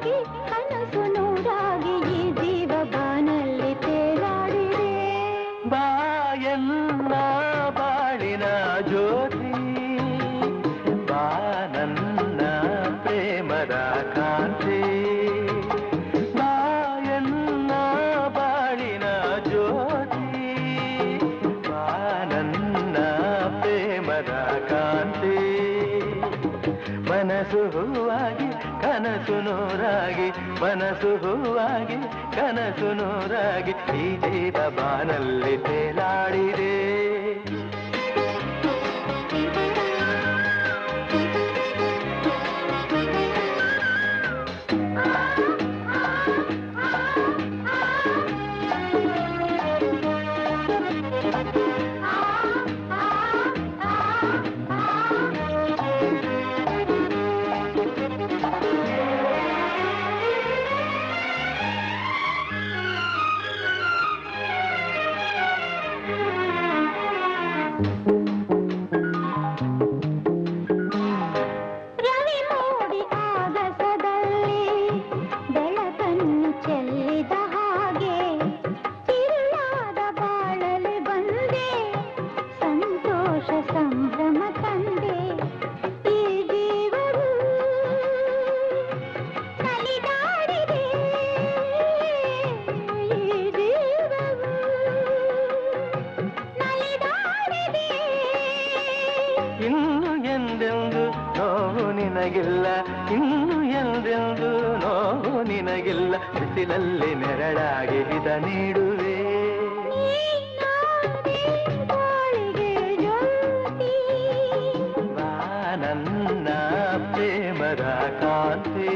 ಹೂವಾಗಿ ಕನಸು ನೂರಾಗಿ ಈ ಜೀವ ಬಾನಲ್ಲಿ ತೇಲಾಡಿದೆ ಬಾಯನ್ನ ಬಾಳಿನ ಜ್ಯೋತಿ ಬಾ ನನ್ನ ಪ್ರೇಮದ ಕಾಂತಿ ಬಾಯನ್ನ ಬಾಳಿನ ಜ್ಯೋತಿ ಬಾ ನನ್ನ ಪ್ರೇಮದ ಕಾಂತಿ ಮನಸ್ಸು ಹೂವಾಗಿ ಕನಸು ನೂರಾಗಿ ಮನಸ್ಸು ಹೂವಾಗಿ ಕನಸು ನೂರಾಗಿ ಈ ಜೀವ ಬಾನಲ್ಲಿ ತೇಲಾಡಿದೆ ರವಿ ಮೂಡಿ ಆಗಸದಲ್ಲಿ ಬೆಳಕನ್ನು ಚೆಲ್ಲಿದ ಹಾಗೆ ತಿರುಳಾದ ಬಾಳಲು ಬಂದೆ ಸಂತೋಷ ಸಂಭ್ರಮ ತಂದೆ ಈ ಜೀವವು ನಲಿದಾಡಿದೆ ಈ ಜೀವವು ನಲಿದಾಡಿದೆ ಇನ್ನು ಎಂದೆಂದು ನೋವು ನಿನಗಿಲ್ಲ ಇನ್ನು ಎಂದೆಂದು ನೋವು ನಿನಗಿಲ್ಲ ಬಿಸಿಲಲ್ಲಿ ನೆರಳಾಗಿ ಹಿತ ನೀಡುವೆ ನೀನಾದೆ ಬಾಳಿಗೆ ಜ್ಯೋತಿ ಬಾ ನನ್ನ ಪ್ರೇಮದ ಕಾಂತಿ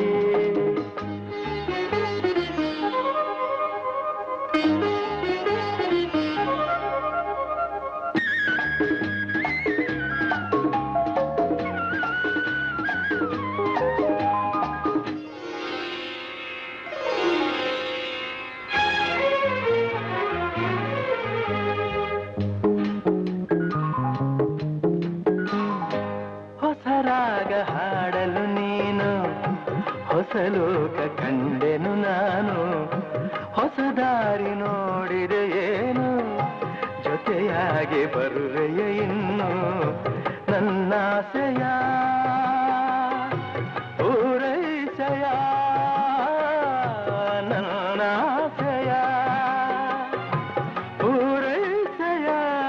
ಹೊಸ ರಾಗ ಹಾಡಲು ನೀನು ಹೊಸ ಲೋಕ ಕಂಡೆನು ನಾನು ಹೊಸ ದಾರಿ ನೋಡಿದೆ ಏನು ಜೊತೆಯಾಗಿ ಬರುವೆಯ ಇನ್ನು ನನ್ನಾಸೆಯ ಪೂರೈಸೆಯ ನನ್ನಾಸೆಯ ಪೂರೈಸೆಯ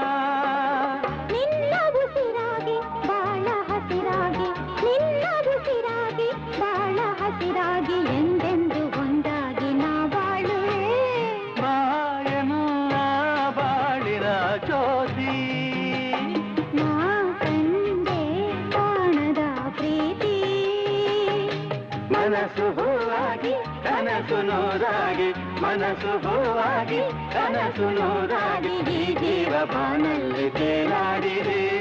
ನಿನ್ನ ಉಸಿರಾಗಿ ಬಾಳ ಹಸಿರಾಗಿ ನಿನ್ನ ಉಸಿರಾಗಿ ಬಾಳ ಹಸಿರಾಗಿ ಎಂದೆಂದು ಒಂದಾಗಿ ನಾ ಬಾಳುವೆ ಬಾಯನ್ನ ಬಾಳಿನ ಜ್ಯೋತಿ ನಾ ಕಂಡೆ ಕಾಣದ ಪ್ರೀತಿ ಮನಸ್ಸು ಹೂವಾಗಿ ಕನಸು ನೂರಾಗಿ ಮನಸ್ಸು ಹೂವಾಗಿ ಕನಸು ನೂರಾಗಿ ಈ ಜೀವ ಬಾನಲ್ಲಿ ತೇಲಾಡಿದೆ